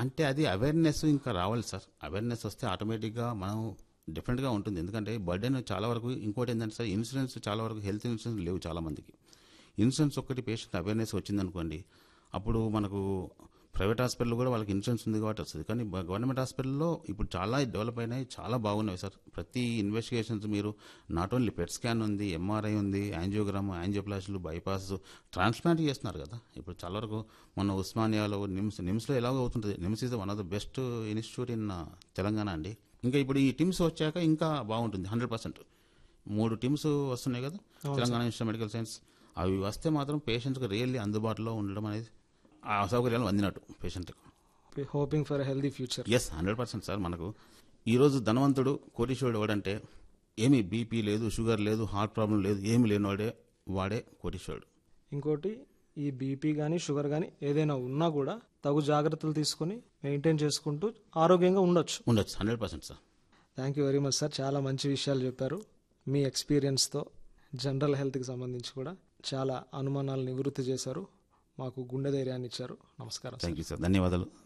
అంటే అది అవేర్నెస్ ఇంకా రావాలి సార్ అవేర్నెస్ వస్తే ఆటోమేటిక్గా మనం డిఫరెంట్గా ఉంటుంది ఎందుకంటే బర్డెన్ చాలా వరకు ఇంకోటి ఏంటంటే సార్ ఇన్సూరెన్స్ చాలా వరకు హెల్త్ ఇన్సూరెన్స్ లేవు చాలా మందికి ఇన్సూరెన్స్ ఒక్కటి పేషెంట్ అవేర్నెస్ వచ్చిందనుకోండి అప్పుడు మనకు ప్రైవేట్ హాస్పిటల్ కూడా వాళ్ళకి ఇన్సూరెన్స్ ఉంది కాబట్టి వస్తుంది కానీ బ- గవర్నమెంట్ హాస్పిటల్లో ఇప్పుడు చాలా డెవలప్ అయినాయి చాలా బాగున్నాయి సార్ ప్రతి ఇన్వెస్టిగేషన్స్ మీరు నాట్ ఓన్లీ పెట్ స్కాన్ ఉంది ఎంఆర్ఐ ఉంది యాంజియోగ్రామ్ యాంజియోప్లాస్టులు బైపాస్ ట్రాన్స్ప్లాంట్ చేస్తున్నారు కదా ఇప్పుడు చాలా వరకు మన ఉస్మానియాలో నిమ్స్ నిమ్స్లో ఎలాగో అవుతుంటుంది NIMS is one of the best institute in Telangana అండి ఇంకా ఇప్పుడు ఈ టీమ్స్ వచ్చాక ఇంకా బాగుంటుంది హండ్రెడ్ పర్సెంట్ మూడు టీమ్స్ వస్తున్నాయి కదా తెలంగాణ ఇన్స్టిట్యూట్ మెడికల్ సైన్స్ అవి వస్తే మాత్రం పేషెంట్కి రియల్లీ అందుబాటులో ఉండడం అనేది ఆ సౌకర్యాలు అందినట్టు పేషెంట్కి hoping for healthy future yes hundred percent sir మనకు ఈరోజు ధనవంతుడు కోటీశ్వరుడు ఎవడంటే ఏమీ బీపీ లేదు షుగర్ లేదు హార్ట్ ప్రాబ్లం లేదు ఏమి లేనివాడే వాడే కోటీశ్వరుడు ఇంకోటి ఈ బీపీ కానీ షుగర్ కానీ ఏదైనా ఉన్నా కూడా తగు జాగ్రత్తలు తీసుకొని మెయింటైన్ చేసుకుంటూ ఆరోగ్యంగా ఉండొచ్చు ఉండొచ్చు hundred percent sir thank you very much sir చాలా మంచి విషయాలు చెప్పారు మీ ఎక్స్పీరియన్స్తో జనరల్ హెల్త్కి సంబంధించి కూడా చాలా అనుమానాలు నివృత్తి చేశారు మాకు గుండె ధైర్యాన్ని ఇచ్చారు నమస్కారం సార్ థ్యాంక్ యూ సార్ ధన్యవాదాలు